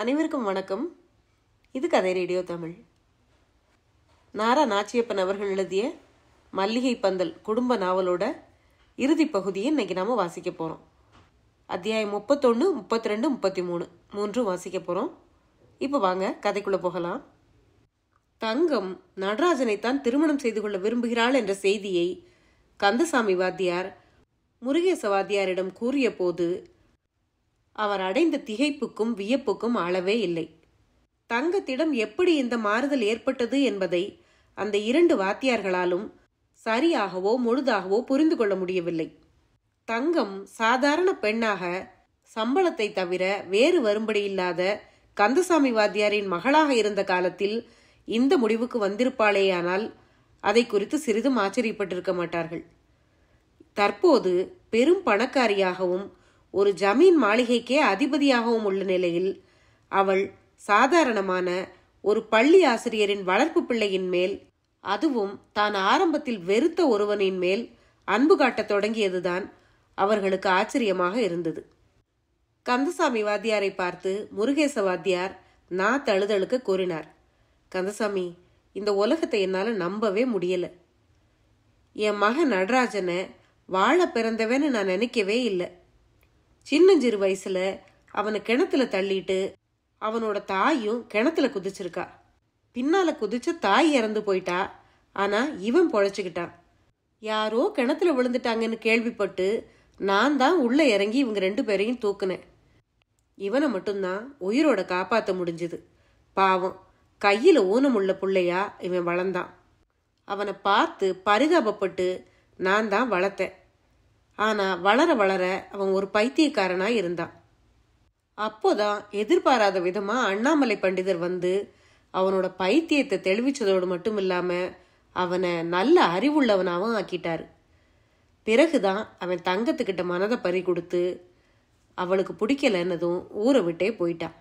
அனைவருக்கும் வணக்கம் இது கதை ரேடியோ தமிழ் நாரா நாச்சியப்பன் அவர்கள் எழுதிய மல்லிகை பந்தல் குடும்ப நாவலோட இறுதி பகுதியை இன்னைக்கு நாம வாசிக்க போகிறோம் அத்தியாயம் முப்பத்தொன்று முப்பத்தி ரெண்டு முப்பத்தி மூணு மூன்றும் வாசிக்க போகிறோம் இப்போ வாங்க கதைக்குள்ளே போகலாம் தங்கம் நடராஜனைத்தான் திருமணம் செய்து கொள்ள விரும்புகிறாள் என்ற செய்தியை கந்தசாமி வாத்தியார் முருகேச வாத்தியாரிடம் கூறிய போது அவர் அடைந்த திகைப்புக்கும் வியப்புக்கும் அளவே இல்லை தங்கத்திடம் எப்படி இந்த மாறுதல் ஏற்பட்டது என்பதை அந்த இரண்டு வாத்தியார்களாலும் சரியாகவோ முழுதாகவோ புரிந்து கொள்ள முடியவில்லை தங்கம் சாதாரண பெண்ணாக சம்பளத்தை தவிர வேறு வரும்படி இல்லாத கந்தசாமி வாத்தியாரின் மகளாக இருந்த காலத்தில் இந்த முடிவுக்கு வந்திருப்பாளேயானால் அதை குறித்து சிறிதும் ஆச்சரியப்பட்டிருக்க மாட்டார்கள் தற்போது பெரும் பணக்காரியாகவும் ஒரு ஜமீன் மாளிகைக்கே அதிபதியாகவும் உள்ள நிலையில் அவள் சாதாரணமான ஒரு பள்ளி ஆசிரியரின் வளர்ப்பு பிள்ளையின் மேல் அதுவும் தான் ஆரம்பத்தில் வெறுத்த ஒருவனின் மேல் அன்பு காட்டத் தொடங்கியதுதான் அவர்களுக்கு ஆச்சரியமாக இருந்தது கந்தசாமி வாத்தியாரை பார்த்து முருகேச வாத்தியார் நா தழுதழுக்க கூறினார் கந்தசாமி இந்த உலகத்தை என்னால் நம்பவே முடியல என் மகன் நடராஜனை வாழ பிறந்தவன்னு நான் நினைக்கவே இல்லை சின்னஞ்சிறு வயசுல அவனை கிணத்துல தள்ளிட்டு அவனோட தாயும் கிணத்துல குதிச்சிருக்கா பின்னால குதிச்ச தாய் இறந்து போயிட்டா ஆனா இவன் பொழைச்சுக்கிட்டான் யாரோ கிணத்துல விழுந்துட்டாங்கன்னு கேள்விப்பட்டு நான் தான் உள்ள இறங்கி இவங்க ரெண்டு பேரையும் தூக்குனேன் இவனை மட்டும்தான் உயிரோட காப்பாத்த முடிஞ்சது பாவம் கையில ஊனமுள்ள புள்ளையா இவன் வளர்ந்தான் அவனை பார்த்து பரிதாபப்பட்டு நான் தான் வளர்த்தேன் ஆனா வளர வளர அவன் ஒரு பைத்தியக்காரனா இருந்தான் அப்போதான் எதிர்பாராத விதமா அண்ணாமலை பண்டிதர் வந்து அவனோட பைத்தியத்தை தெளிவிச்சதோடு மட்டும் இல்லாம அவனை நல்ல அறிவுள்ளவனாவும் ஆக்கிட்டாரு பிறகுதான் அவன் தங்கத்துக்கிட்ட மனதை பறி கொடுத்து அவளுக்கு பிடிக்கலன்னதும் ஊரை விட்டே போயிட்டான்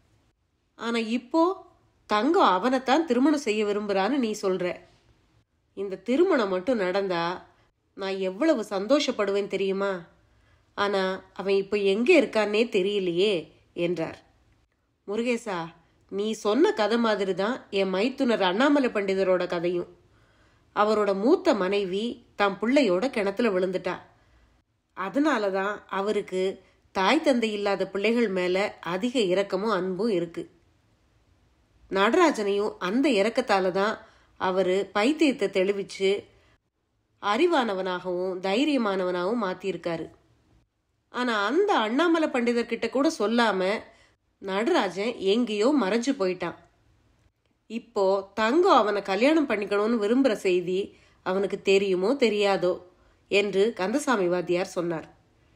ஆனா இப்போ தங்கம் அவனைத்தான் திருமணம் செய்ய விரும்புறான்னு நீ சொல்ற இந்த திருமணம் மட்டும் நடந்தா நான் எவ்வளவு சந்தோஷப்படுவேன் தெரியுமா ஆனா அவன் இப்போ எங்க இருக்கான்னே தெரியலையே என்றார் முருகேசா நீ சொன்ன கதை மாதிரி தான் என் மைத்துனர் அண்ணாமலை பண்டிதரோட கதையும் அவரோட மூத்த மனைவி தம் பிள்ளையோட கிணத்துல விழுந்துட்டா அதனால தான் அவருக்கு தாய் தந்தை இல்லாத பிள்ளைகள் மேல அதிக இரக்கமும் அன்பும் இருக்கு நடராஜனையும் அந்த இரக்கத்தால தான் அவரு பைத்தியத்தை தெளிவிச்சு அறிவானவனாகவும் தைரியமானவனாகவும் மாத்திருக்காரு ஆனா அந்த அண்ணாமலை பண்டிதர்கிட்ட கூட சொல்லாம நடராஜன் எங்கேயோ மறைஞ்சு போயிட்டான் இப்போ தங்கம் அவனை கல்யாணம் பண்ணிக்கணும்னு விரும்புற செய்தி அவனுக்கு தெரியுமோ தெரியாதோ என்று கந்தசாமி வாத்தியார் சொன்னார்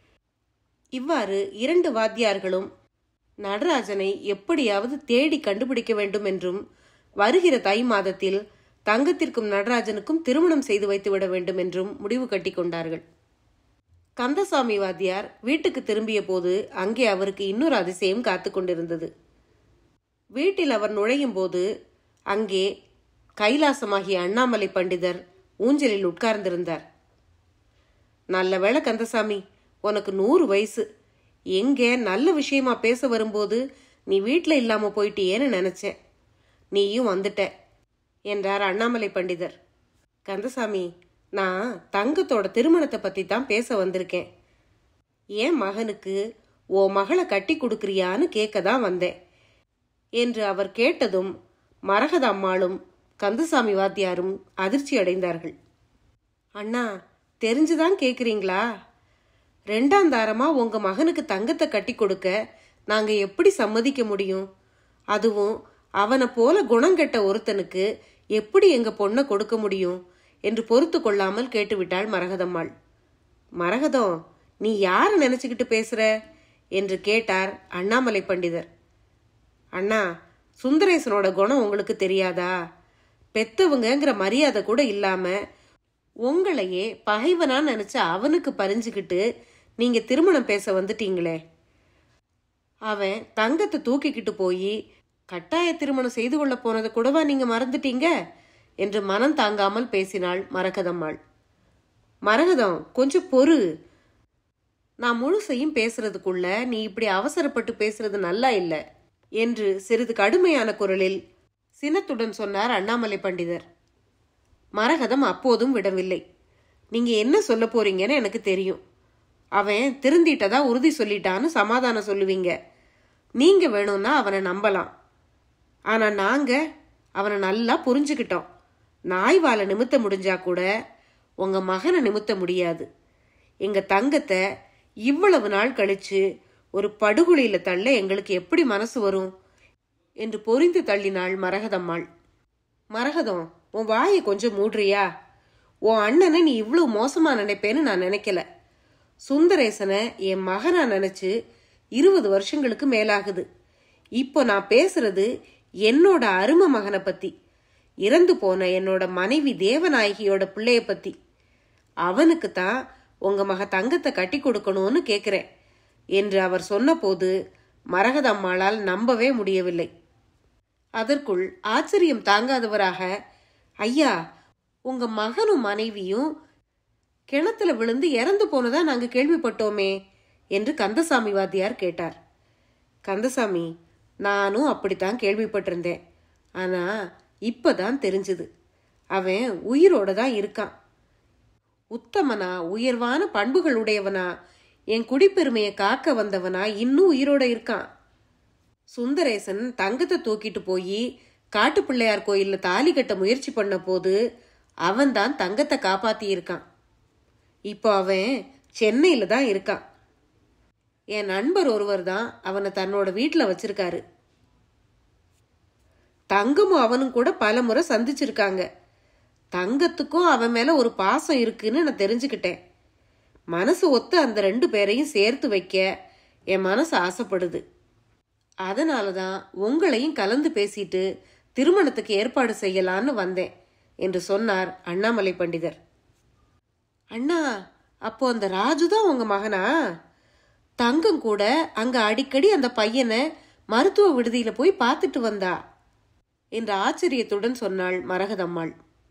இவ்வாறு இரண்டு வாத்தியார்களும் நடராஜனை எப்படியாவது தேடி கண்டுபிடிக்க வேண்டும் என்றும் வருகிற தை மாதத்தில் தங்கத்திற்கும் நடராஜனுக்கும் திருமணம் செய்து வைத்து விட வேண்டும் என்றும் முடிவு கட்டி கொண்டார்கள் கந்தசாமி வாத்தியார் வீட்டுக்கு திரும்பிய போது அங்கே அவருக்கு இன்னொரு அதிசயம் காத்து கொண்டிருந்தது வீட்டில் அவர் நுழையும் போது அங்கே கைலாசமாகிய அண்ணாமலை பண்டிதர் ஊஞ்சலில் உட்கார்ந்திருந்தார் நல்ல வேளை கந்தசாமி உனக்கு நூறு வயசு எங்கே நல்ல விஷயமா பேச வரும்போது நீ வீட்டில் இல்லாம போயிட்டியேன்னு நினைச்சேன் நீயும் வந்துட்ட என்றார் அண்ணாமலை பண்டிதர் கந்தசாமி நான் தங்கத்தோட திருமணத்தை பத்தி தான் பேச வந்திருக்கேன் என் மகனுக்கு ஓ மகளை கட்டி கொடுக்குறியான்னு கேட்க தான் வந்தேன் என்று அவர் கேட்டதும் மரகத அம்மாளும் கந்தசாமி வாத்தியாரும் அதிர்ச்சி அடைந்தார்கள் அண்ணா தெரிஞ்சுதான் கேக்குறீங்களா ரெண்டாம் தாரமா உங்க மகனுக்கு தங்கத்தை கட்டி கொடுக்க நாங்க எப்படி சம்மதிக்க முடியும் அதுவும் அவனை போல குணங்கெட்ட ஒருத்தனுக்கு எப்படி எங்க பொண்ணை கொடுக்க முடியும் என்று பொறுத்து கொள்ளாமல் கேட்டுவிட்டாள் மரகதம்மாள் மரகதம் நீ யார நினைச்சுக்கிட்டு பேசுற என்று கேட்டார் அண்ணாமலை பண்டிதர் அண்ணா சுந்தரேசனோட குணம் உங்களுக்கு தெரியாதா பெத்தவங்கங்கிற மரியாதை கூட இல்லாம உங்களையே பகைவனா நினைச்ச அவனுக்கு பறிஞ்சுக்கிட்டு நீங்க திருமணம் பேச வந்துட்டீங்களே அவன் தங்கத்தை தூக்கிக்கிட்டு போய் கட்டாய திருமணம் செய்து கொள்ள போனதை கூடவா நீங்க மறந்துட்டீங்க என்று மனம் தாங்காமல் பேசினாள் மரகதம்மாள் மரகதம் கொஞ்சம் பொறு நான் முழுசையும் பேசுறதுக்குள்ள நீ இப்படி அவசரப்பட்டு பேசுறது நல்லா இல்ல என்று சிறிது கடுமையான குரலில் சினத்துடன் சொன்னார் அண்ணாமலை பண்டிதர் மரகதம் அப்போதும் விடவில்லை நீங்க என்ன சொல்ல போறீங்கன்னு எனக்கு தெரியும் அவன் திருந்திட்டதா உறுதி சொல்லிட்டான்னு சமாதானம் சொல்லுவீங்க நீங்க வேணும்னா அவனை நம்பலாம் ஆனா நாங்க அவனை நல்லா புரிஞ்சுக்கிட்டோம் நாய் வாழை நிமித்த முடிஞ்சா கூட உங்க மகனை நிமித்த முடியாது எங்க தங்கத்தை இவ்வளவு நாள் கழிச்சு ஒரு படுகுழியில தள்ள எங்களுக்கு எப்படி மனசு வரும் என்று பொறிந்து தள்ளினாள் மரகதம்மாள் மரகதம் உன் வாயை கொஞ்சம் மூடுறியா உன் அண்ணனை நீ இவ்வளவு மோசமா நினைப்பேன்னு நான் நினைக்கல சுந்தரேசனை என் மகனா நினைச்சு இருபது வருஷங்களுக்கு மேலாகுது இப்போ நான் பேசுறது என்னோட அருமை மகனை பத்தி இறந்து போன என்னோட மனைவி தேவநாயகியோட பிள்ளைய பத்தி அவனுக்கு தான் உங்க மக தங்கத்தை கட்டி கொடுக்கணும்னு கேக்குறேன் என்று அவர் சொன்னபோது மரகதம்மாளால் நம்பவே முடியவில்லை அதற்குள் ஆச்சரியம் தாங்காதவராக ஐயா உங்க மகனும் மனைவியும் கிணத்துல விழுந்து இறந்து போனதா நாங்க கேள்விப்பட்டோமே என்று கந்தசாமி வாத்தியார் கேட்டார் கந்தசாமி நானும் அப்படித்தான் கேள்விப்பட்டிருந்தேன் ஆனா இப்பதான் தெரிஞ்சது அவன் உயிரோட தான் இருக்கான் உத்தமனா உயர்வான பண்புகள் உடையவனா என் குடிப்பெருமையை காக்க வந்தவனா இன்னும் உயிரோட இருக்கான் சுந்தரேசன் தங்கத்தை தூக்கிட்டு போய் காட்டு பிள்ளையார் கோயில்ல தாலி கட்ட முயற்சி பண்ண போது அவன் தான் தங்கத்தை காப்பாத்தி இருக்கான் இப்போ அவன் சென்னையில தான் இருக்கான் என் நண்பர் ஒருவர் தான் அவனை தன்னோட வீட்டில் வச்சிருக்காரு தங்கமும் அவனும் கூட பல முறை சந்திச்சிருக்காங்க தங்கத்துக்கும் அவன் மேல ஒரு பாசம் இருக்குன்னு நான் தெரிஞ்சுக்கிட்டேன் மனசு ஒத்து அந்த ரெண்டு பேரையும் சேர்த்து வைக்க என் மனசு ஆசைப்படுது அதனால தான் உங்களையும் கலந்து பேசிட்டு திருமணத்துக்கு ஏற்பாடு செய்யலான்னு வந்தேன் என்று சொன்னார் அண்ணாமலை பண்டிதர் அண்ணா அப்போ அந்த ராஜு தான் உங்க மகனா தங்கம் கூட அங்க அடிக்கடி அந்த பையனை மருத்துவ விடுதியில போய் பார்த்துட்டு வந்தா என்ற ஆச்சரியத்துடன் சொன்னாள் மரகதம்மாள்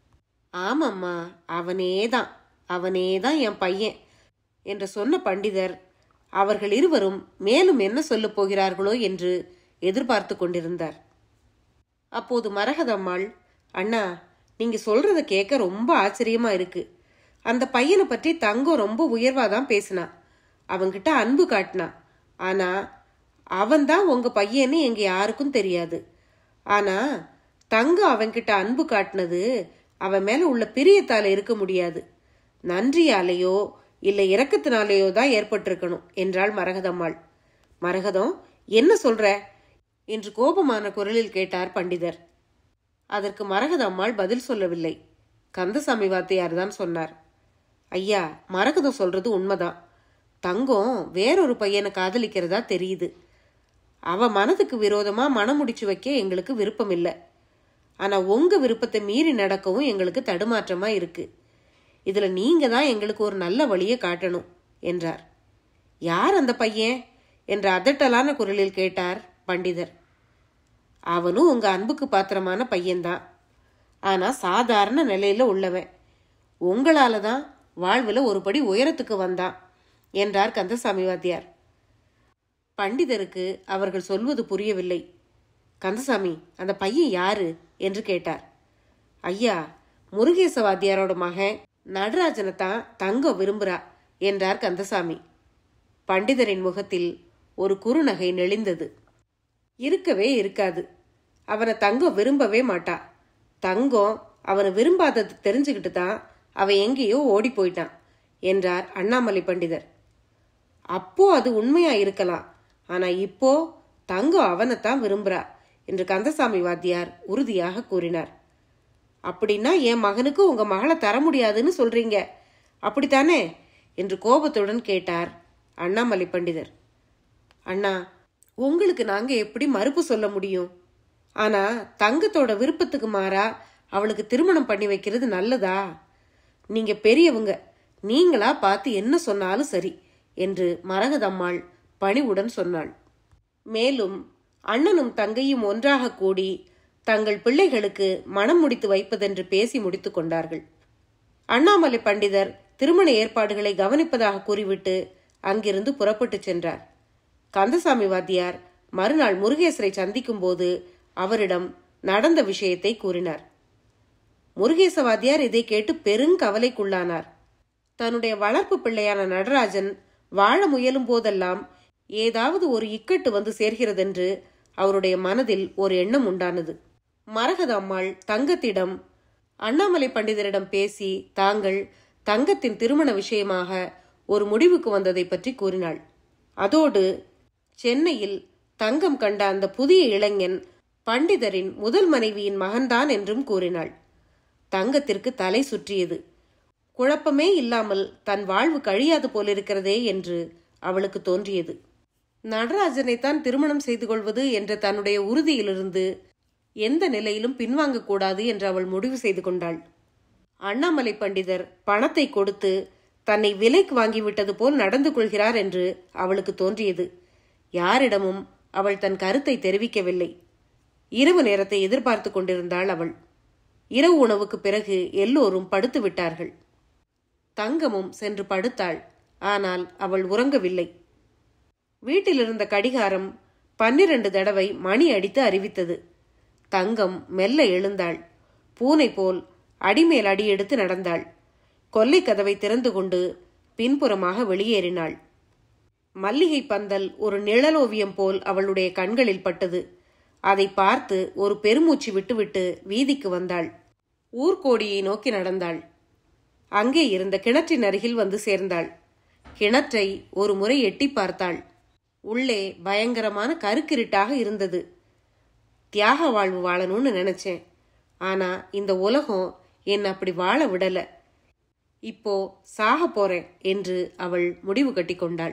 ஆமாம்மா அவனே தான் அவனே தான் என் பையன் என்று சொன்ன பண்டிதர் அவர்கள் இருவரும் மேலும் என்ன சொல்லப் போகிறார்களோ என்று எதிர்பார்த்து கொண்டிருந்தார் அப்போது மரகதம்மாள் அண்ணா நீங்க சொல்றத கேட்க ரொம்ப ஆச்சரியமா இருக்கு அந்த பையனை பற்றி தங்கம் ரொம்ப உயர்வா தான் பேசினான் அவன்கிட்ட அன்பு காட்டினான் ஆனா அவன்தான் உங்க பையன்னு எங்க யாருக்கும் தெரியாது ஆனா தங்கம் அவன்கிட்ட அன்பு காட்டினது அவன் மேல உள்ள பிரியத்தால இருக்க முடியாது நன்றியாலேயோ இல்ல இரக்கத்தினாலேயோ தான் ஏற்பட்டிருக்கணும் என்றாள் மரகதம்மாள் மரகதம் என்ன சொல்ற என்று கோபமான குரலில் கேட்டார் பண்டிதர் அதற்கு மரகதம்மாள் பதில் சொல்லவில்லை கந்தசாமி வாத்தியார் தான் சொன்னார் ஐயா மரகதம் சொல்றது உண்மைதான் தங்கம் வேறொரு பையனை காதலிக்கிறதா தெரியுது அவ மனதுக்கு விரோதமா மனம் முடிச்சு வைக்க எங்களுக்கு விருப்பம் இல்லை ஆனா உங்க விருப்பத்தை மீறி நடக்கவும் எங்களுக்கு தடுமாற்றமா இருக்கு இதுல நீங்க தான் எங்களுக்கு ஒரு நல்ல வழியை காட்டணும் என்றார் யார் அந்த பையன் என்ற அதட்டலான குரலில் கேட்டார் பண்டிதர் அவனும் உங்க அன்புக்கு பாத்திரமான பையன்தான் ஆனா சாதாரண நிலையில உள்ளவன் உங்களால தான் வாழ்வுல ஒரு படி உயரத்துக்கு வந்தான் என்றார் கந்தசாமி வாத்தியார் பண்டிதருக்கு அவர்கள் சொல்வது புரியவில்லை கந்தசாமி அந்த பையன் யாரு என்று கேட்டார் ஐயா முருகேச வாத்தியாரோட மகன் நடராஜனை தான் தங்கம் விரும்புறா என்றார் கந்தசாமி பண்டிதரின் முகத்தில் ஒரு குறுநகை நெளிந்தது இருக்கவே இருக்காது அவனை தங்கம் விரும்பவே மாட்டா தங்கம் அவனை விரும்பாதது தெரிஞ்சுக்கிட்டு தான் அவன் எங்கேயோ ஓடி போயிட்டான் என்றார் அண்ணாமலை பண்டிதர் அப்போ அது உண்மையா இருக்கலாம் ஆனா இப்போ தங்கம் அவனைத்தான் விரும்புறா என்று கந்தசாமி வாத்தியார் உறுதியாக கூறினார் அப்படின்னா என் மகனுக்கு உங்க மகளை தர முடியாதுன்னு சொல்றீங்க அப்படித்தானே என்று கோபத்துடன் கேட்டார் அண்ணாமலை பண்டிதர் அண்ணா உங்களுக்கு நாங்க எப்படி மறுப்பு சொல்ல முடியும் ஆனா தங்கத்தோட விருப்பத்துக்கு மாறா அவளுக்கு திருமணம் பண்ணி வைக்கிறது நல்லதா நீங்க பெரியவங்க நீங்களா பார்த்து என்ன சொன்னாலும் சரி என்று மரகதம்மாள் பணிவுடன் சொன்னாள் மேலும் அண்ணனும் தங்கையும் ஒன்றாக கூடி தங்கள் பிள்ளைகளுக்கு மனம் முடித்து வைப்பதென்று பேசி முடித்துக் கொண்டார்கள் அண்ணாமலை பண்டிதர் திருமண ஏற்பாடுகளை கவனிப்பதாக கூறிவிட்டு அங்கிருந்து புறப்பட்டுச் சென்றார் கந்தசாமி வாத்தியார் மறுநாள் முருகேசரை சந்திக்கும் போது அவரிடம் நடந்த விஷயத்தை கூறினார் முருகேசவாதியார் இதை கேட்டு பெருங்கவலைக்குள்ளானார் தன்னுடைய வளர்ப்பு பிள்ளையான நடராஜன் வாழ முயலும் போதெல்லாம் ஏதாவது ஒரு இக்கட்டு வந்து சேர்கிறதென்று அவருடைய மனதில் ஒரு எண்ணம் உண்டானது மரகத அம்மாள் தங்கத்திடம் அண்ணாமலை பண்டிதரிடம் பேசி தாங்கள் தங்கத்தின் திருமண விஷயமாக ஒரு முடிவுக்கு வந்ததை பற்றி கூறினாள் அதோடு சென்னையில் தங்கம் கண்ட அந்த புதிய இளைஞன் பண்டிதரின் முதல் மனைவியின் மகன்தான் என்றும் கூறினாள் தங்கத்திற்கு தலை சுற்றியது குழப்பமே இல்லாமல் தன் வாழ்வு கழியாது போலிருக்கிறதே என்று அவளுக்கு தோன்றியது நடராஜனைத்தான் திருமணம் செய்து கொள்வது என்ற தன்னுடைய உறுதியிலிருந்து எந்த நிலையிலும் பின்வாங்கக்கூடாது என்று அவள் முடிவு செய்து கொண்டாள் அண்ணாமலை பண்டிதர் பணத்தை கொடுத்து தன்னை விலைக்கு வாங்கிவிட்டது போல் நடந்து கொள்கிறார் என்று அவளுக்கு தோன்றியது யாரிடமும் அவள் தன் கருத்தை தெரிவிக்கவில்லை இரவு நேரத்தை எதிர்பார்த்து கொண்டிருந்தாள் அவள் இரவு உணவுக்கு பிறகு எல்லோரும் படுத்து விட்டார்கள் தங்கமும் சென்று படுத்தாள் ஆனால் அவள் உறங்கவில்லை வீட்டில் இருந்த கடிகாரம் பன்னிரண்டு தடவை மணி அடித்து அறிவித்தது தங்கம் மெல்ல எழுந்தாள் பூனை போல் அடிமேல் அடி எடுத்து நடந்தாள் கொல்லை கதவை திறந்து கொண்டு பின்புறமாக வெளியேறினாள் மல்லிகை பந்தல் ஒரு நிழலோவியம் போல் அவளுடைய கண்களில் பட்டது அதை பார்த்து ஒரு பெருமூச்சு விட்டுவிட்டு வீதிக்கு வந்தாள் ஊர்கோடியை நோக்கி நடந்தாள் அங்கே இருந்த கிணற்றின் அருகில் வந்து சேர்ந்தாள் கிணற்றை ஒரு முறை எட்டி பார்த்தாள் உள்ளே பயங்கரமான கருக்கிருட்டாக இருந்தது தியாக வாழ்வு வாழணும்னு நினைச்சேன் ஆனா இந்த உலகம் என்னை அப்படி வாழ விடல இப்போ சாக போறேன் என்று அவள் முடிவு கட்டிக்கொண்டாள்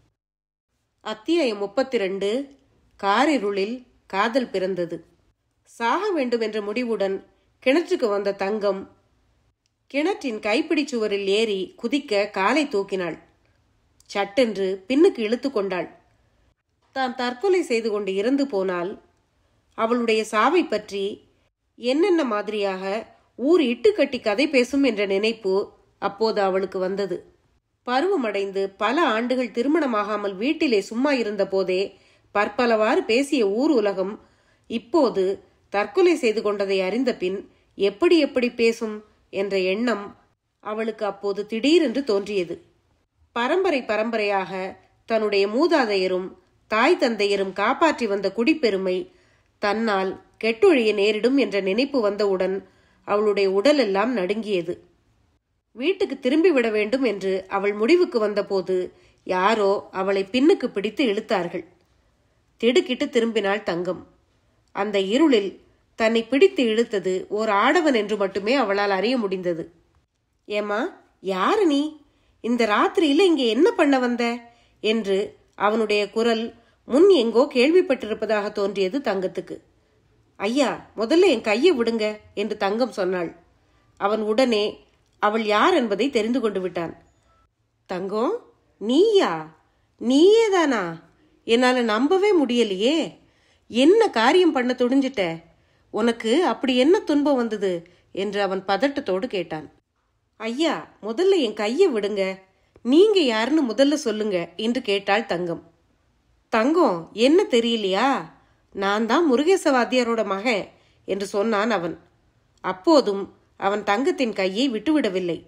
அத்தியாயம் முப்பத்தி ரெண்டு காரிருளில் காதல் பிறந்தது சாக வேண்டும் என்ற முடிவுடன் கிணற்றுக்கு வந்த தங்கம் கிணற்றின் கைப்பிடி சுவரில் ஏறி குதிக்க காலை தூக்கினாள் சட்டென்று பின்னுக்கு இழுத்து கொண்டாள் தான் தற்கொலை செய்து கொண்டு இறந்து போனால் அவளுடைய சாவை பற்றி என்னென்ன மாதிரியாக ஊர் இட்டுக்கட்டி கதை பேசும் என்ற நினைப்பு அப்போது அவளுக்கு வந்தது பருவமடைந்து பல ஆண்டுகள் திருமணமாகாமல் வீட்டிலே சும்மா இருந்த போதே பற்பலவாறு பேசிய ஊர் உலகம் இப்போது தற்கொலை செய்து கொண்டதை அறிந்த பின் எப்படி எப்படி பேசும் என்ற எண்ணம் அவளுக்கு அப்போது திடீரென்று தோன்றியது பரம்பரை பரம்பரையாக தன்னுடைய மூதாதையரும் தாய் தந்தையரும் காப்பாற்றி வந்த குடிப்பெருமை தன்னால் கெட்டொழிய நேரிடும் என்ற நினைப்பு வந்தவுடன் அவளுடைய உடலெல்லாம் நடுங்கியது வீட்டுக்கு திரும்பி விட வேண்டும் என்று அவள் முடிவுக்கு வந்தபோது யாரோ அவளை பின்னுக்கு பிடித்து இழுத்தார்கள் திடுக்கிட்டு திரும்பினாள் தங்கம் அந்த இருளில் தன்னை பிடித்து இழுத்தது ஓர் ஆடவன் என்று மட்டுமே அவளால் அறிய முடிந்தது ஏமா யாரு நீ இந்த ராத்திரியில இங்க என்ன பண்ண வந்த என்று அவனுடைய குரல் முன் எங்கோ கேள்விப்பட்டிருப்பதாக தோன்றியது தங்கத்துக்கு ஐயா முதல்ல என் கையை விடுங்க என்று தங்கம் சொன்னாள் அவன் உடனே அவள் யார் என்பதை தெரிந்து கொண்டு விட்டான் தங்கம் நீயா நீயேதானா என்னால நம்பவே முடியலையே என்ன காரியம் பண்ண துணிஞ்சிட்ட உனக்கு அப்படி என்ன துன்பம் வந்தது என்று அவன் பதட்டத்தோடு கேட்டான் ஐயா முதல்ல என் கையை விடுங்க நீங்க யாருன்னு முதல்ல சொல்லுங்க என்று கேட்டாள் தங்கம் தங்கம் என்ன தெரியலையா நான் தான் முருகேச வாத்தியாரோட மகன் என்று சொன்னான் அவன் அப்போதும் அவன் தங்கத்தின் கையை விட்டுவிடவில்லை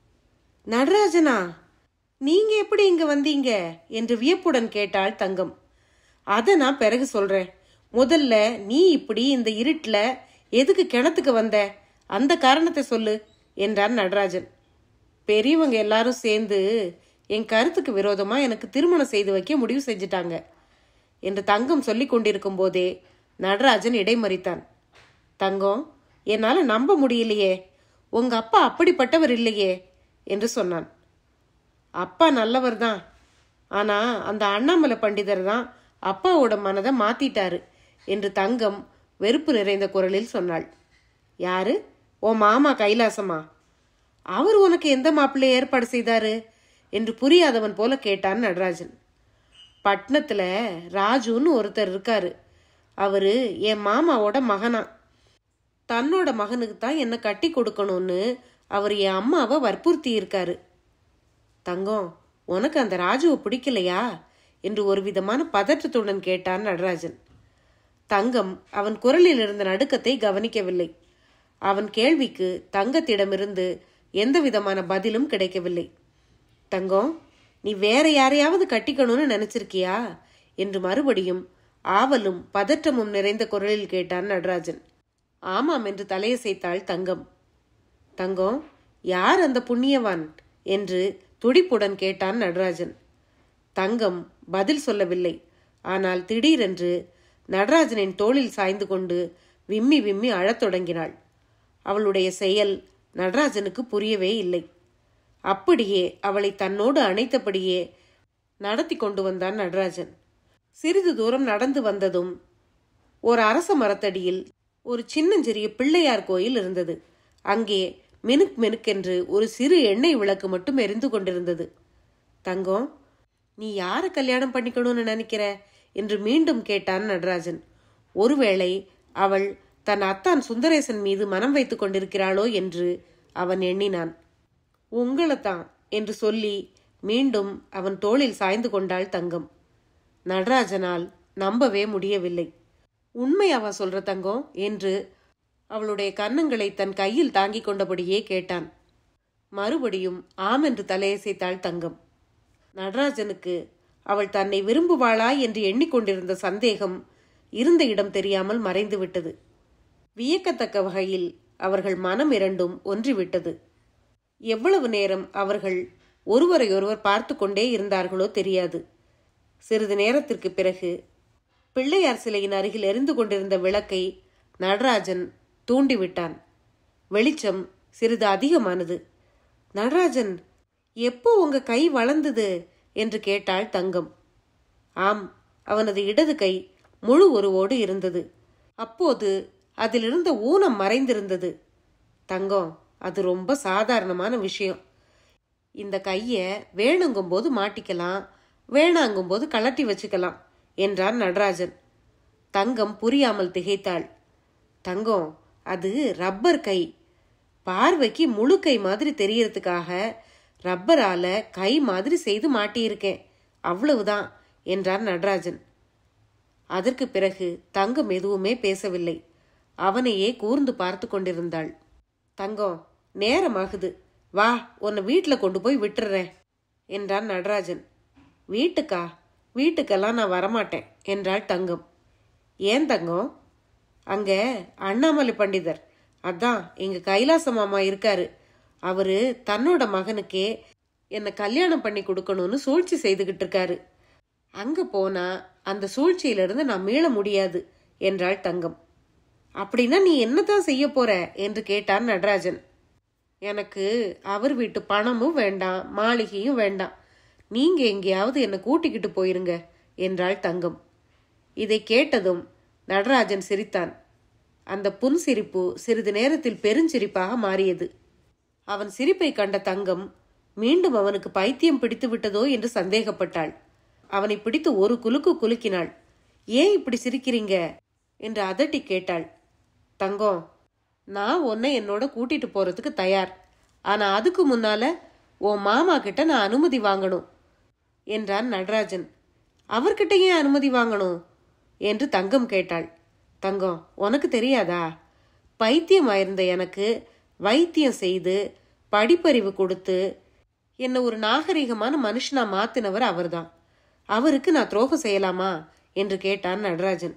நடராஜனா நீங்க எப்படி இங்க வந்தீங்க என்று வியப்புடன் கேட்டாள் தங்கம் அத நான் பிறகு சொல்றேன் முதல்ல நீ இப்படி இந்த இருட்டுல எதுக்கு கிணத்துக்கு வந்த அந்த காரணத்தை சொல்லு என்றான் நடராஜன் பெரியவங்க எல்லாரும் சேர்ந்து என் கருத்துக்கு விரோதமா எனக்கு திருமணம் செய்து வைக்க முடிவு செஞ்சிட்டாங்க என்று தங்கம் சொல்லி கொண்டிருக்கும் போதே நடராஜன் இடைமறித்தான் தங்கம் என்னால நம்ப முடியலையே உங்க அப்பா அப்படிப்பட்டவர் இல்லையே என்று சொன்னான் அப்பா நல்லவர் தான் ஆனா அந்த அண்ணாமலை பண்டிதர் தான் அப்பாவோட மனதை மாத்திட்டாரு என்று தங்கம் வெறுப்பு நிறைந்த குரலில் சொன்னாள் யாரு ஓ மாமா கைலாசமா அவர் உனக்கு எந்த மாப்பிள்ளை ஏற்பாடு செய்தாரு என்று புரியாதவன் போல கேட்டான் நடராஜன் பட்னத்துல ராஜுன்னு ஒருத்தர் இருக்காரு அவரு என் மாமாவோட மகனா தன்னோட மகனுக்கு தான் என்ன கட்டி கொடுக்கணும்னு அவர் என் அம்மாவை வற்புறுத்தி இருக்காரு தங்கம் உனக்கு அந்த ராஜுவை பிடிக்கலையா என்று ஒரு விதமான பதற்றத்துடன் கேட்டான் நடராஜன் தங்கம் அவன் குரலில் இருந்த நடுக்கத்தை கவனிக்கவில்லை அவன் கேள்விக்கு தங்கத்திடமிருந்து எந்த விதமான பதிலும் கிடைக்கவில்லை தங்கம் நீ வேற யாரையாவது கட்டிக்கணும்னு நினைச்சிருக்கியா என்று மறுபடியும் ஆவலும் பதற்றமும் நிறைந்த குரலில் கேட்டான் நடராஜன் ஆமாம் என்று தலையசைத்தாள் தங்கம் தங்கம் யார் அந்த புண்ணியவான் என்று துடிப்புடன் கேட்டான் நடராஜன் தங்கம் பதில் சொல்லவில்லை ஆனால் திடீரென்று நடராஜனின் தோளில் சாய்ந்து கொண்டு விம்மி விம்மி அழத் தொடங்கினாள் அவளுடைய செயல் நடராஜனுக்கு புரியவே இல்லை அப்படியே அவளை தன்னோடு அணைத்தபடியே நடத்தி கொண்டு வந்தான் நடராஜன் சிறிது தூரம் நடந்து வந்ததும் ஒரு அரச மரத்தடியில் ஒரு சின்னஞ்சிறிய பிள்ளையார் கோயில் இருந்தது அங்கே மினுக் மினுக்கென்று ஒரு சிறு எண்ணெய் விளக்கு மட்டும் எரிந்து கொண்டிருந்தது தங்கம் நீ யார கல்யாணம் பண்ணிக்கணும்னு நினைக்கிற என்று மீண்டும் கேட்டான் நடராஜன் ஒருவேளை அவள் தன் அத்தான் சுந்தரேசன் மீது மனம் வைத்துக் கொண்டிருக்கிறாளோ என்று அவன் எண்ணினான் உங்களைத்தான் என்று சொல்லி மீண்டும் அவன் தோளில் சாய்ந்து கொண்டாள் தங்கம் நடராஜனால் நம்பவே முடியவில்லை உண்மை அவ சொல்ற தங்கம் என்று அவளுடைய கன்னங்களை தன் கையில் தாங்கிக் கொண்டபடியே கேட்டான் மறுபடியும் ஆம் என்று தலையசைத்தாள் தங்கம் நடராஜனுக்கு அவள் தன்னை விரும்புவாளா என்று எண்ணிக்கொண்டிருந்த சந்தேகம் இருந்த இடம் தெரியாமல் மறைந்துவிட்டது வியக்கத்தக்க வகையில் அவர்கள் மனம் இரண்டும் ஒன்றிவிட்டது எவ்வளவு நேரம் அவர்கள் ஒருவரையொருவர் பார்த்து கொண்டே இருந்தார்களோ தெரியாது சிறிது நேரத்திற்கு பிறகு பிள்ளையார் சிலையின் அருகில் எரிந்து கொண்டிருந்த விளக்கை நடராஜன் தூண்டிவிட்டான் வெளிச்சம் சிறிது அதிகமானது நடராஜன் எப்போ உங்க கை வளர்ந்தது என்று கேட்டாள் தங்கம் ஆம் அவனது இடது கை முழு உருவோடு இருந்தது அப்போது அதிலிருந்த ஊனம் மறைந்திருந்தது தங்கம் அது ரொம்ப சாதாரணமான விஷயம் இந்த கையை வேணுங்கும்போது மாட்டிக்கலாம் வேணாங்கும்போது கலட்டி வச்சுக்கலாம் என்றான் நடராஜன் தங்கம் புரியாமல் திகைத்தாள் தங்கம் அது ரப்பர் கை பார்வைக்கு முழு கை மாதிரி தெரியறதுக்காக ரப்பரால கை மாதிரி செய்து மாட்டியிருக்கேன் அவ்வளவுதான் என்றார் நடராஜன் அதற்கு பிறகு தங்கம் எதுவுமே பேசவில்லை அவனையே கூர்ந்து பார்த்து கொண்டிருந்தாள் தங்கம் நேரமாகுது வா உன்னை வீட்டில் கொண்டு போய் விட்டுறேன் என்றான் நடராஜன் வீட்டுக்கா வீட்டுக்கெல்லாம் நான் வரமாட்டேன் என்றாள் தங்கம் ஏன் தங்கம் அங்க அண்ணாமலை பண்டிதர் அதான் எங்க கைலாச மாமா இருக்காரு அவரு தன்னோட மகனுக்கே என்னை கல்யாணம் பண்ணி கொடுக்கணும்னு சூழ்ச்சி செய்துகிட்டு இருக்காரு அங்க போனா அந்த சூழ்ச்சியிலிருந்து நான் மீள முடியாது என்றாள் தங்கம் அப்படின்னா நீ என்னதான் செய்ய போற என்று கேட்டான் நடராஜன் எனக்கு அவர் வீட்டு பணமும் வேண்டாம் மாளிகையும் வேண்டாம் நீங்க எங்கேயாவது என்னை கூட்டிக்கிட்டு போயிருங்க என்றாள் தங்கம் இதை கேட்டதும் நடராஜன் சிரித்தான் அந்த புன்சிரிப்பு சிறிது நேரத்தில் பெருஞ்சிரிப்பாக மாறியது அவன் சிரிப்பை கண்ட தங்கம் மீண்டும் அவனுக்கு பைத்தியம் பிடித்து விட்டதோ என்று சந்தேகப்பட்டாள் அவனை பிடித்து ஒரு குலுக்கு குலுக்கினாள் ஏன் இப்படி சிரிக்கிறீங்க என்று அதட்டி கேட்டாள் தங்கம் நான் உன்னை என்னோட கூட்டிட்டு போறதுக்கு தயார் ஆனா அதுக்கு முன்னால உன் மாமா கிட்ட நான் அனுமதி வாங்கணும் என்றான் நடராஜன் அவர்கிட்ட ஏன் அனுமதி வாங்கணும் என்று தங்கம் கேட்டாள் தங்கம் உனக்கு தெரியாதா பைத்தியமாயிருந்த எனக்கு வைத்தியம் செய்து படிப்பறிவு கொடுத்து என்னை ஒரு நாகரிகமான மனுஷனா மாத்தினவர் அவர்தான் அவருக்கு நான் துரோகம் செய்யலாமா என்று கேட்டான் நடராஜன்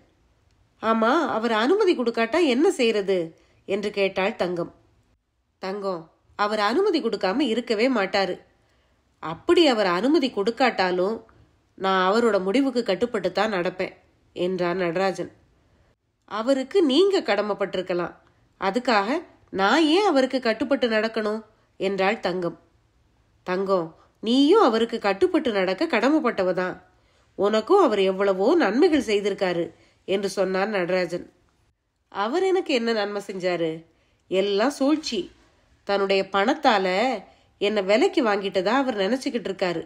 ஆமா அவர் அனுமதி கொடுக்காட்டா என்ன செய்யறது என்று கேட்டாள் தங்கம் தங்கம் அவர் அனுமதி கொடுக்காம இருக்கவே மாட்டாரு அப்படி அவர் அனுமதி கொடுக்காட்டாலும் நான் அவரோட முடிவுக்கு கட்டுப்பட்டு தான் நடப்பேன் என்றான் நடராஜன் அவருக்கு நீங்க கடமைப்பட்டிருக்கலாம் அதுக்காக நான் ஏன் அவருக்கு கட்டுப்பட்டு நடக்கணும் என்றாள் தங்கம் தங்கம் நீயும் அவருக்கு கட்டுப்பட்டு நடக்க கடமைப்பட்டவதான் உனக்கும் அவர் எவ்வளவோ நன்மைகள் செய்திருக்காரு என்று சொன்னார் நடராஜன் அவர் எனக்கு என்ன நன்மை செஞ்சாரு எல்லாம் சூழ்ச்சி தன்னுடைய பணத்தால என்னை விலைக்கு வாங்கிட்டதா அவர் நினைச்சுக்கிட்டு இருக்காரு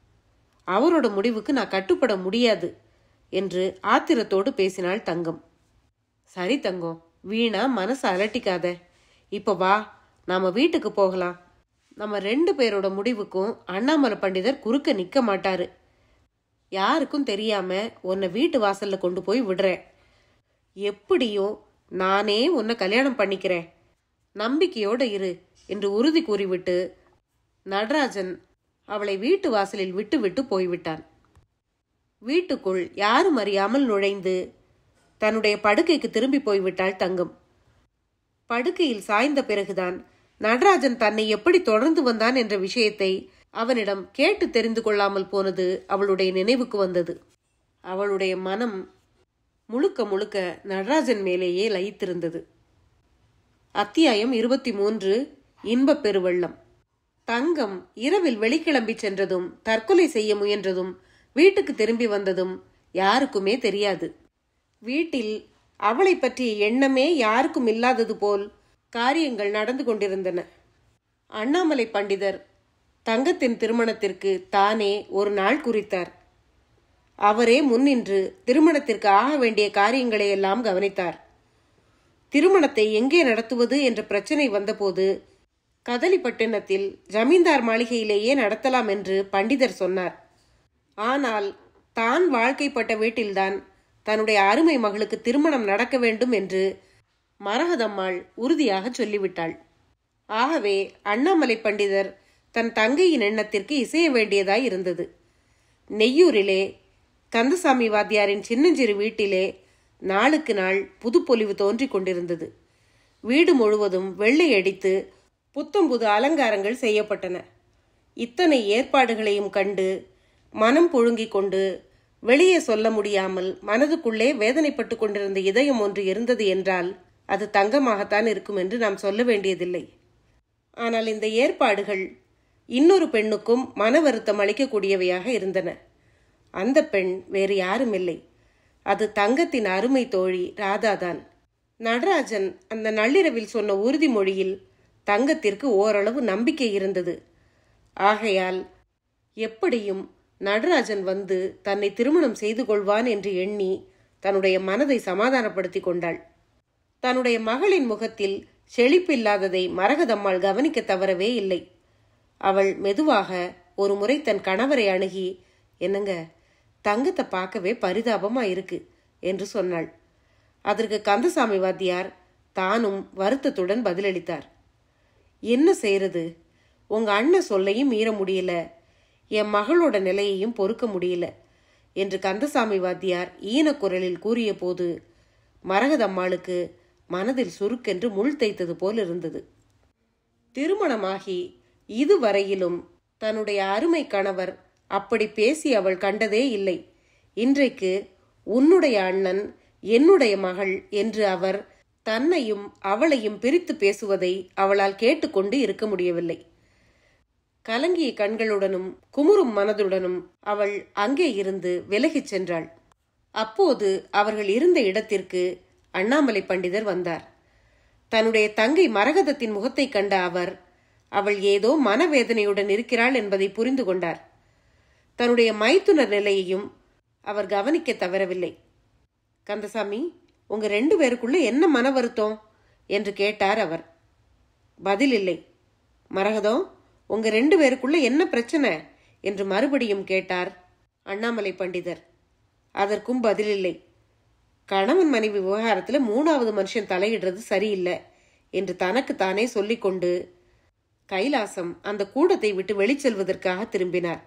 அவரோட முடிவுக்கு நான் கட்டுப்பட முடியாது என்று ஆத்திரத்தோடு பேசினாள் தங்கம் சரி தங்கம் வீணா மனசை அலட்டிக்காத இப்ப வா நாம வீட்டுக்கு போகலாம் நம்ம ரெண்டு பேரோட முடிவுக்கும் அண்ணாமலை பண்டிதர் குறுக்க நிக்க மாட்டாரு யாருக்கும் தெரியாம உன்னை வீட்டு வாசல்ல கொண்டு போய் விடுறேன் எப்படியும் நானே உன்னை கல்யாணம் பண்ணிக்கிறேன் நம்பிக்கையோட இரு என்று உறுதி கூறிவிட்டு நடராஜன் அவளை வீட்டு வாசலில் விட்டு விட்டு போய்விட்டான் வீட்டுக்குள் யாரும் அறியாமல் நுழைந்து தன்னுடைய படுக்கைக்கு திரும்பி போய்விட்டாள் தங்கம் படுக்கையில் சாய்ந்த பிறகுதான் நடராஜன் தன்னை எப்படி தொடர்ந்து வந்தான் என்ற விஷயத்தை அவனிடம் கேட்டு தெரிந்து கொள்ளாமல் போனது அவளுடைய நினைவுக்கு வந்தது அவளுடைய மனம் முழுக்க முழுக்க நடராஜன் மேலேயே லயித்திருந்தது அத்தியாயம் இருபத்தி மூன்று இன்பப் பெருவெள்ளம் தங்கம் இரவில் வெளிக்கிளம்பி சென்றதும் தற்கொலை செய்ய முயன்றதும் வீட்டுக்கு திரும்பி வந்ததும் யாருக்குமே தெரியாது வீட்டில் அவளை பற்றிய எண்ணமே யாருக்கும் இல்லாதது போல் காரியங்கள் நடந்து கொண்டிருந்தன அண்ணாமலை பண்டிதர் தங்கத்தின் திருமணத்திற்கு தானே ஒரு நாள் குறித்தார் அவரே முன்னின்று திருமணத்திற்கு ஆக வேண்டிய காரியங்களை எல்லாம் கவனித்தார் திருமணத்தை எங்கே நடத்துவது என்ற பிரச்சனை வந்தபோது கதலிப்பட்டினத்தில் ஜமீன்தார் மாளிகையிலேயே நடத்தலாம் என்று பண்டிதர் சொன்னார் ஆனால் தான் வாழ்க்கைப்பட்ட வீட்டில்தான் தன்னுடைய அருமை மகளுக்கு திருமணம் நடக்க வேண்டும் என்று மரகதம்மாள் உறுதியாக சொல்லிவிட்டாள் ஆகவே அண்ணாமலை பண்டிதர் தன் தங்கையின் எண்ணத்திற்கு இசைய வேண்டியதாய் இருந்தது நெய்யூரிலே கந்தசாமி வாத்தியாரின் சின்னஞ்சிறு வீட்டிலே நாளுக்கு நாள் புதுப்பொலிவு தோன்றிக் கொண்டிருந்தது வீடு முழுவதும் வெள்ளை அடித்து புத்தம் புது அலங்காரங்கள் செய்யப்பட்டன இத்தனை ஏற்பாடுகளையும் கண்டு மனம் புழுங்கிக் கொண்டு வெளியே சொல்ல முடியாமல் மனதுக்குள்ளே வேதனைப்பட்டு கொண்டிருந்த இதயம் ஒன்று இருந்தது என்றால் அது தங்கமாகத்தான் இருக்கும் என்று நாம் சொல்ல வேண்டியதில்லை ஆனால் இந்த ஏற்பாடுகள் இன்னொரு பெண்ணுக்கும் மன வருத்தம் அளிக்கக்கூடியவையாக இருந்தன அந்த பெண் வேறு யாரும் இல்லை அது தங்கத்தின் அருமை தோழி ராதாதான் நடராஜன் அந்த நள்ளிரவில் சொன்ன உறுதிமொழியில் தங்கத்திற்கு ஓரளவு நம்பிக்கை இருந்தது ஆகையால் எப்படியும் நடராஜன் வந்து தன்னை திருமணம் செய்து கொள்வான் என்று எண்ணி தன்னுடைய மனதை சமாதானப்படுத்திக் கொண்டாள் தன்னுடைய மகளின் முகத்தில் செழிப்பில்லாததை மரகதம்மாள் கவனிக்க தவறவே இல்லை அவள் மெதுவாக ஒரு முறை தன் கணவரை அணுகி என்னங்க தங்கத்தை பார்க்கவே பரிதாபமா இருக்கு என்று சொன்னாள் அதற்கு கந்தசாமி வாத்தியார் தானும் வருத்தத்துடன் பதிலளித்தார் என்ன செய்யறது உங்க அண்ணன் சொல்லையும் மீற முடியல என் மகளோட நிலையையும் பொறுக்க முடியல என்று கந்தசாமி வாத்தியார் ஈனக்குரலில் கூறிய போது மரகதம்மாளுக்கு மனதில் சுருக்கென்று முள் தைத்தது போல் இருந்தது திருமணமாகி இதுவரையிலும் தன்னுடைய அருமை கணவர் அப்படி பேசி அவள் கண்டதே இல்லை இன்றைக்கு உன்னுடைய அண்ணன் என்னுடைய மகள் என்று அவர் தன்னையும் அவளையும் பிரித்து பேசுவதை அவளால் கேட்டுக்கொண்டு இருக்க முடியவில்லை கலங்கிய கண்களுடனும் குமுறும் மனதுடனும் அவள் அங்கே இருந்து விலகிச் சென்றாள் அப்போது அவர்கள் இருந்த இடத்திற்கு அண்ணாமலை பண்டிதர் வந்தார் தன்னுடைய தங்கை மரகதத்தின் முகத்தை கண்ட அவர் அவள் ஏதோ மனவேதனையுடன் இருக்கிறாள் என்பதை புரிந்து கொண்டார் தன்னுடைய மைத்துனர் நிலையையும் அவர் கவனிக்க தவறவில்லை கந்தசாமி உங்க ரெண்டு பேருக்குள்ள என்ன மன வருத்தம் என்று கேட்டார் அவர் பதில் இல்லை மரகதம் உங்க ரெண்டு பேருக்குள்ள என்ன பிரச்சனை என்று மறுபடியும் கேட்டார் அண்ணாமலை பண்டிதர் அதற்கும் பதிலில்லை கணவன் மனைவி விவகாரத்துல மூணாவது மனுஷன் தலையிடுறது சரியில்லை என்று தனக்கு தானே சொல்லிக்கொண்டு கைலாசம் அந்த கூடத்தை விட்டு வெளிச்செல்வதற்காக திரும்பினார்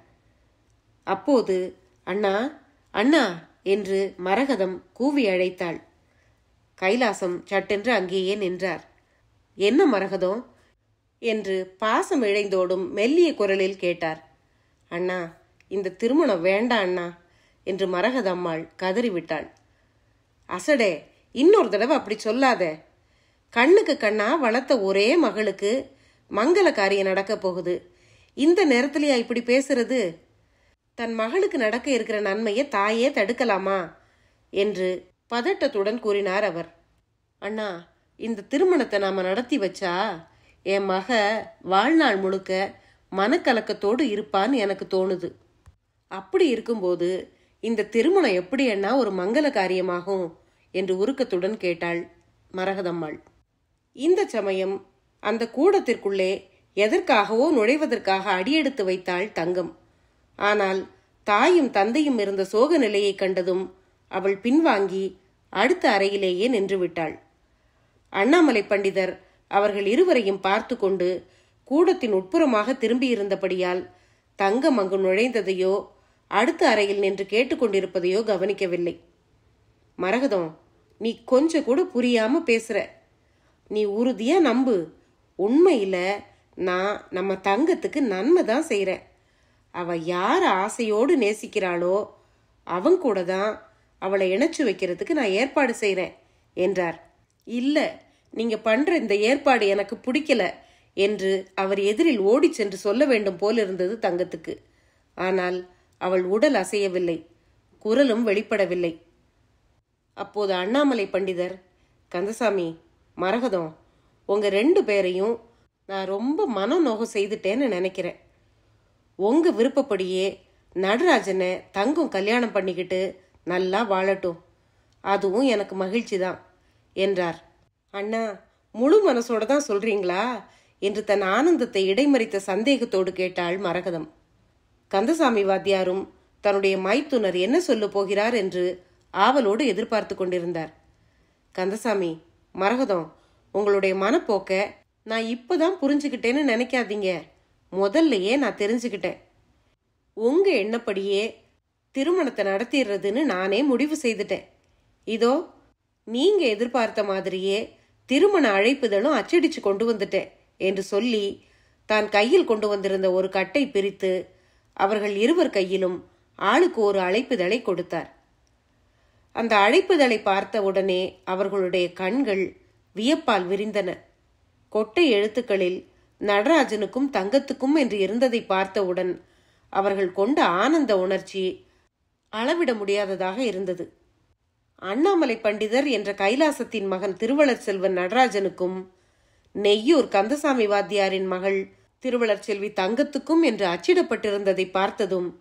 அப்போது அண்ணா அண்ணா என்று மரகதம் கூவி அழைத்தாள் கைலாசம் சட்டென்று அங்கேயே நின்றார் என்ன மரகதம் என்று பாசம் இழைந்தோடும் மெல்லிய குரலில் கேட்டார் அண்ணா இந்த திருமணம் வேண்டாம் அண்ணா என்று மரகதம்மாள் கதறிவிட்டாள் அசடே இன்னொரு தடவை அப்படி சொல்லாத கண்ணுக்கு கண்ணா வளர்த்த ஒரே மகளுக்கு மங்கள காரியம் நடக்க போகுது இந்த நேரத்திலயா இப்படி பேசுறது தன் மகளுக்கு நடக்க இருக்கிற நன்மையை தாயே தடுக்கலாமா என்று பதட்டத்துடன் கூறினார் அவர் அண்ணா இந்த திருமணத்தை நாம நடத்தி வச்சா என் மக வாழ்நாள் முழுக்க மனக்கலக்கத்தோடு இருப்பான்னு எனக்கு தோணுது அப்படி இருக்கும்போது இந்த திருமணம் எப்படி அண்ணா ஒரு மங்கள காரியமாகும் என்று உருக்கத்துடன் கேட்டாள் மரகதம்மாள் இந்த சமயம் அந்த கூடத்திற்குள்ளே எதற்காகவோ நுழைவதற்காக அடியெடுத்து வைத்தாள் தங்கம் ஆனால் தாயும் தந்தையும் இருந்த சோக நிலையை கண்டதும் அவள் பின்வாங்கி அடுத்த அறையிலேயே நின்று விட்டாள் அண்ணாமலை பண்டிதர் அவர்கள் இருவரையும் பார்த்து கொண்டு கூடத்தின் உட்புறமாக திரும்பியிருந்தபடியால் தங்கம் அங்கு நுழைந்ததையோ அடுத்த அறையில் நின்று கேட்டுக்கொண்டிருப்பதையோ கவனிக்கவில்லை மரகதம் நீ கொஞ்சம் கூட புரியாம பேசுற நீ உறுதியா நம்பு உண்மையில நான் நம்ம தங்கத்துக்கு நன்மை தான் செய்கிறேன் அவ யார் ஆசையோடு நேசிக்கிறாளோ அவன் கூட தான் அவளை இணைச்சு வைக்கிறதுக்கு நான் ஏற்பாடு செய்கிறேன் என்றார் இல்ல நீங்க பண்ற இந்த ஏற்பாடு எனக்கு பிடிக்கல என்று அவர் எதிரில் ஓடிச் சென்று சொல்ல வேண்டும் போல் இருந்தது தங்கத்துக்கு ஆனால் அவள் உடல் அசையவில்லை குரலும் வெளிப்படவில்லை அப்போது அண்ணாமலை பண்டிதர் கந்தசாமி மரகதம் உங்க ரெண்டு பேரையும் நான் ரொம்ப மனநோகம் செய்துட்டேன்னு நினைக்கிறேன் உங்க விருப்பப்படியே நடராஜனை தங்கம் கல்யாணம் பண்ணிக்கிட்டு நல்லா வாழட்டும் அதுவும் எனக்கு மகிழ்ச்சி தான் என்றார் அண்ணா முழு மனசோட தான் சொல்றீங்களா என்று தன் ஆனந்தத்தை இடைமறித்த சந்தேகத்தோடு கேட்டாள் மரகதம் கந்தசாமி வாத்தியாரும் தன்னுடைய மைத்துனர் என்ன சொல்ல போகிறார் என்று ஆவலோடு எதிர்பார்த்து கொண்டிருந்தார் கந்தசாமி மரகதம் உங்களுடைய மனப்போக்க நான் இப்பதான் புரிஞ்சுக்கிட்டேன்னு நினைக்காதீங்க முதல்லயே நான் தெரிஞ்சுக்கிட்டேன் உங்க எண்ணப்படியே திருமணத்தை நடத்திடுறதுன்னு நானே முடிவு செய்துட்டேன் இதோ நீங்க எதிர்பார்த்த மாதிரியே திருமண அழைப்புதலும் அச்சடிச்சு கொண்டு வந்துட்டேன் என்று சொல்லி தான் கையில் கொண்டு வந்திருந்த ஒரு கட்டை பிரித்து அவர்கள் இருவர் கையிலும் ஆளுக்கு ஒரு அழைப்புதலை கொடுத்தார் அந்த அழைப்புதலை பார்த்த உடனே அவர்களுடைய கண்கள் வியப்பால் விரிந்தன கொட்டை எழுத்துக்களில் நடராஜனுக்கும் தங்கத்துக்கும் என்று இருந்ததை பார்த்தவுடன் அவர்கள் கொண்ட ஆனந்த உணர்ச்சி அளவிட முடியாததாக இருந்தது அண்ணாமலை பண்டிதர் என்ற கைலாசத்தின் மகன் திருவளர் செல்வன் நடராஜனுக்கும் நெய்யூர் கந்தசாமி வாத்தியாரின் மகள் திருவளர் செல்வி தங்கத்துக்கும் என்று அச்சிடப்பட்டிருந்ததை பார்த்ததும்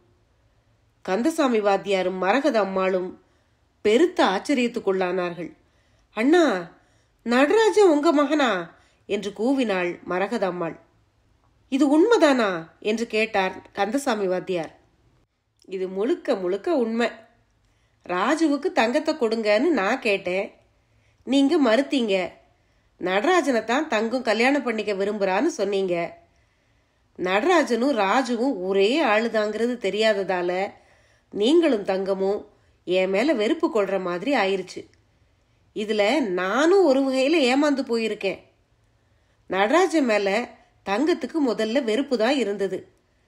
கந்தசாமி வாத்தியாரும் மரகத அம்மாளும் பெருத்த ஆச்சரியத்துக்குள்ளானார்கள் அண்ணா நடராஜன் உங்க மகனா என்று கூவினாள் மரகத அம்மாள் இது உண்மைதானா என்று கேட்டார் கந்தசாமி வாத்தியார் இது முழுக்க முழுக்க உண்மை ராஜுவுக்கு தங்கத்தை கொடுங்கன்னு நான் கேட்டேன் நீங்க மறுத்தீங்க நடராஜனை தான் தங்கம் கல்யாணம் பண்ணிக்க விரும்புறான்னு சொன்னீங்க நடராஜனும் ராஜுவும் ஒரே ஆளுதாங்கிறது தெரியாததால நீங்களும் தங்கமும் என் மேல வெறுப்பு கொள்ற மாதிரி ஆயிருச்சு இதுல நானும் ஒரு வகையில ஏமாந்து போயிருக்கேன் நடராஜன் மேல தங்கத்துக்கு முதல்ல வெறுப்பு தான் இருந்தது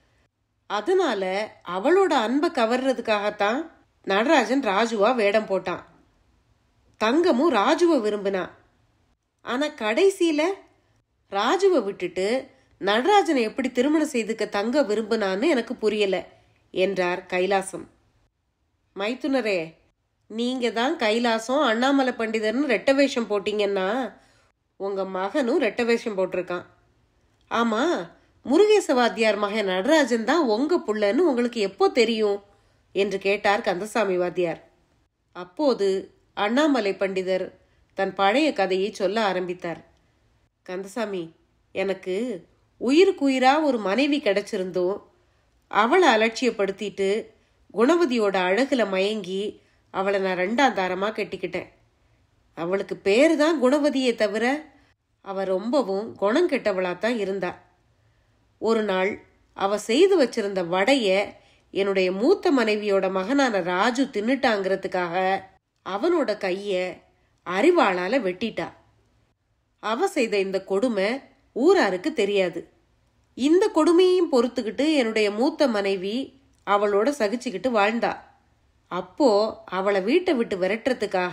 அதனால அவளோட அன்பை கவர்றதுக்காகத்தான் நடராஜன் ராஜுவா வேடம் போட்டான் தங்கமும் ராஜுவை விரும்பினா ஆனா கடைசியில ராஜுவை விட்டுட்டு நடராஜனை எப்படி திருமணம் செய்துக்க தங்க விரும்பினான்னு எனக்கு புரியல என்றார் கைலாசம் மைத்துனரே நீங்க தான் கைலாசம் அண்ணாமலை பண்டிதர்னு ரெட்ட வேஷம் போட்டீங்கன்னா உங்க மகனும் ரெட்ட வேஷம் போட்டிருக்கான் ஆமா முருகேச வாத்தியார் மகன் நடராஜன் தான் உங்க புள்ளன்னு உங்களுக்கு எப்போ தெரியும் என்று கேட்டார் கந்தசாமி வாத்தியார் அப்போது அண்ணாமலை பண்டிதர் தன் பழைய கதையை சொல்ல ஆரம்பித்தார் கந்தசாமி எனக்கு உயிருக்குயிரா ஒரு மனைவி கிடைச்சிருந்தோம் அவளை அலட்சியப்படுத்திட்டு குணவதியோட அழகுல மயங்கி அவளை நான் ரெண்டாம் தாரமா கட்டிக்கிட்டேன் அவளுக்கு பேரு தான் குணவதியே தவிர அவ ரொம்பவும் குணம் கெட்டவளாத்தான் இருந்தா ஒரு நாள் அவ செய்து வச்சிருந்த வடைய என்னுடைய மூத்த மனைவியோட மகனான ராஜு தின்னுட்டாங்கிறதுக்காக அவனோட கைய அறிவாளால வெட்டிட்டா அவ செய்த இந்த கொடுமை ஊராருக்கு தெரியாது இந்த கொடுமையையும் பொறுத்துக்கிட்டு என்னுடைய மூத்த மனைவி அவளோட சகிச்சுக்கிட்டு வாழ்ந்தா அப்போ அவளை வீட்டை விட்டு விரட்டுறதுக்காக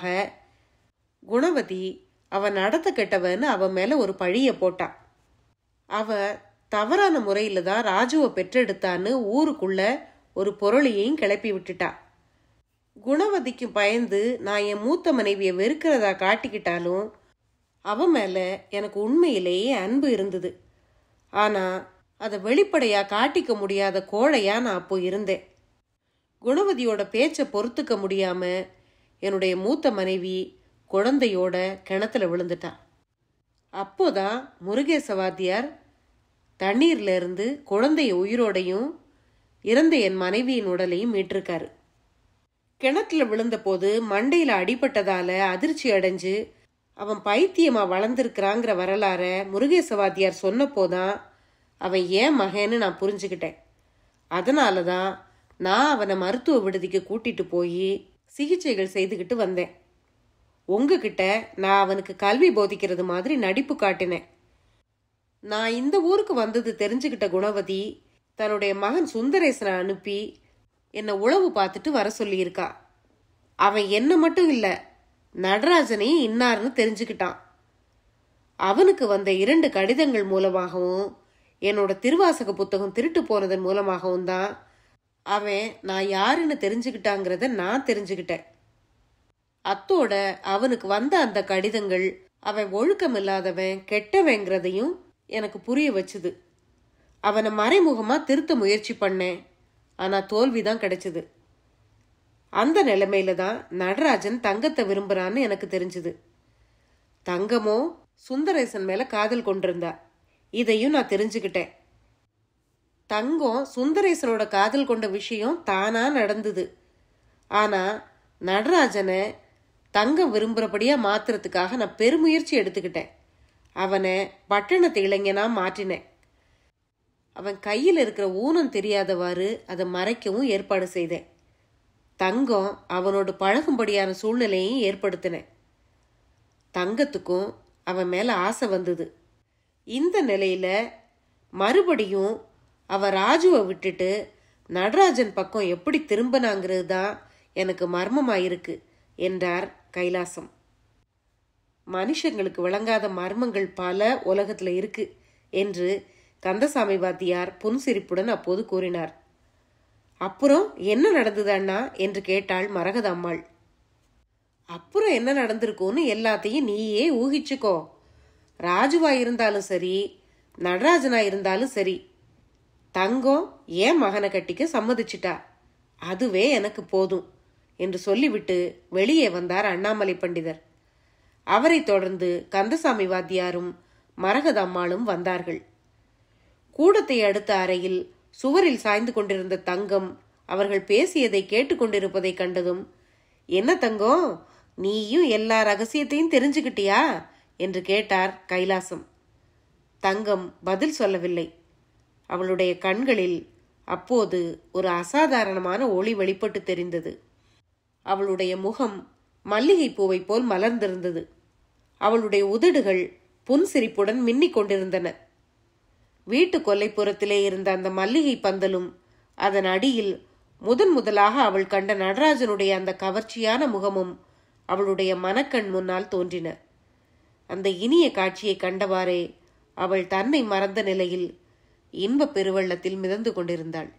குணவதி அவ நடத்த கெட்டவன்னு அவ மேல ஒரு பழிய போட்டா அவ தவறான முறையில தான் ராஜுவை பெற்றெடுத்தான்னு ஊருக்குள்ள ஒரு பொருளையும் கிளப்பி விட்டுட்டா குணவதிக்கு பயந்து நான் என் மூத்த மனைவியை வெறுக்கிறதா காட்டிக்கிட்டாலும் அவ மேல எனக்கு உண்மையிலேயே அன்பு இருந்தது ஆனா அதை வெளிப்படையா காட்டிக்க முடியாத கோழையா நான் அப்போ இருந்தேன் குணவதியோட பேச்சை பொறுத்துக்க முடியாம என்னுடைய மூத்த மனைவி குழந்தையோட கிணத்துல விழுந்துட்டா அப்போதான் முருகேச வாத்தியார் தண்ணீர்ல இருந்து குழந்தைய உயிரோடையும் இறந்த என் மனைவியின் உடலையும் மீட்டிருக்காரு கிணத்துல விழுந்தபோது மண்டையில அடிபட்டதால அதிர்ச்சி அடைஞ்சு அவன் பைத்தியமா வளர்ந்துருக்கிறாங்கிற வரலாற முருகேசவாத்தியார் சொன்னப்போதான் அவன் ஏன் மகன்னு நான் புரிஞ்சுக்கிட்டேன் அதனால தான் நான் அவனை மருத்துவ விடுதிக்கு கூட்டிட்டு போய் சிகிச்சைகள் செய்துக்கிட்டு வந்தேன் உங்ககிட்ட நான் அவனுக்கு கல்வி போதிக்கிறது மாதிரி நடிப்பு காட்டினேன் நான் இந்த ஊருக்கு வந்தது தெரிஞ்சுக்கிட்ட குணவதி தன்னுடைய மகன் சுந்தரேசனை அனுப்பி என்னை உளவு பார்த்துட்டு வர சொல்லியிருக்கா அவன் என்ன மட்டும் இல்லை நடராஜனையும் இன்னார்னு தெரிஞ்சுக்கிட்டான் அவனுக்கு வந்த இரண்டு கடிதங்கள் மூலமாகவும் என்னோட திருவாசக புத்தகம் திருட்டு போனதன் மூலமாகவும் தான் அவன் நான் யாருன்னு தெரிஞ்சுக்கிட்டாங்கிறத நான் தெரிஞ்சுக்கிட்டேன் அத்தோட அவனுக்கு வந்த அந்த கடிதங்கள் அவன் ஒழுக்கம் இல்லாதவன் கெட்டவங்கிறதையும் எனக்கு புரிய வச்சுது அவனை மறைமுகமா திருத்த முயற்சி பண்ணேன் ஆனா தோல்விதான் கிடைச்சது அந்த நிலைமையில தான் நடராஜன் தங்கத்தை விரும்புறான்னு எனக்கு தெரிஞ்சது தங்கமோ சுந்தரேசன் மேல காதல் கொண்டிருந்தா இதையும் நான் தெரிஞ்சுக்கிட்டேன் தங்கம் சுந்தரேசனோட காதல் கொண்ட விஷயம் தானா நடந்தது ஆனா நடராஜனை தங்கம் விரும்புறபடியா மாத்துறதுக்காக நான் பெருமுயற்சி எடுத்துக்கிட்டேன் அவனை பட்டணத்து இளைஞனா மாற்றினேன் அவன் கையில் இருக்கிற ஊனம் தெரியாதவாறு அதை மறைக்கவும் ஏற்பாடு செய்தேன் தங்கம் அவனோடு பழகும்படியான சூழ்நிலையும் ஏற்படுத்தினேன் தங்கத்துக்கும் அவன் மேல ஆசை வந்தது இந்த நிலையில மறுபடியும் அவ ராஜுவை விட்டுட்டு நடராஜன் பக்கம் எப்படி திரும்பினாங்கிறது தான் எனக்கு மர்மமாயிருக்கு என்றார் கைலாசம் மனுஷங்களுக்கு விளங்காத மர்மங்கள் பல உலகத்துல இருக்கு என்று கந்தசாமி வாத்தியார் புன்சிரிப்புடன் அப்போது கூறினார் அப்புறம் என்ன நடந்தது அண்ணா என்று கேட்டாள் மரகத அம்மாள் அப்புறம் என்ன நடந்திருக்கும்னு எல்லாத்தையும் நீயே ஊகிச்சுக்கோ ராஜுவா இருந்தாலும் சரி நடராஜனா இருந்தாலும் சரி தங்கம் ஏன் மகனை கட்டிக்க சம்மதிச்சிட்டா அதுவே எனக்கு போதும் என்று சொல்லிவிட்டு வெளியே வந்தார் அண்ணாமலை பண்டிதர் அவரைத் தொடர்ந்து கந்தசாமி வாத்தியாரும் மரகத அம்மாளும் வந்தார்கள் கூடத்தை அடுத்த அறையில் சுவரில் சாய்ந்து கொண்டிருந்த தங்கம் அவர்கள் பேசியதை கேட்டுக்கொண்டிருப்பதை கண்டதும் என்ன தங்கம் நீயும் எல்லா ரகசியத்தையும் தெரிஞ்சுக்கிட்டியா என்று கேட்டார் கைலாசம் தங்கம் பதில் சொல்லவில்லை அவளுடைய கண்களில் அப்போது ஒரு அசாதாரணமான ஒளி வெளிப்பட்டு தெரிந்தது அவளுடைய முகம் மல்லிகை பூவை போல் மலர்ந்திருந்தது அவளுடைய உதடுகள் புன்சிரிப்புடன் மின்னிக் கொண்டிருந்தன வீட்டு கொல்லைப்புறத்திலே இருந்த அந்த மல்லிகை பந்தலும் அதன் அடியில் முதன் முதலாக அவள் கண்ட நடராஜனுடைய அந்த கவர்ச்சியான முகமும் அவளுடைய மனக்கண் முன்னால் தோன்றின அந்த இனிய காட்சியை கண்டவாறே அவள் தன்னை மறந்த நிலையில் இன்ப பெருவெள்ளத்தில் மிதந்து கொண்டிருந்தாள்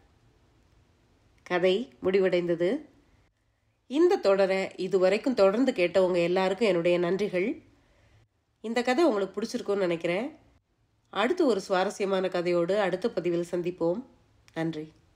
கதை முடிவடைந்தது இந்த தொடரை இதுவரைக்கும் தொடர்ந்து கேட்டவங்க எல்லாருக்கும் என்னுடைய நன்றிகள் இந்த கதை உங்களுக்கு பிடிச்சிருக்கும்னு நினைக்கிறேன் அடுத்து ஒரு சுவாரஸ்யமான கதையோடு அடுத்த பதிவில் சந்திப்போம் நன்றி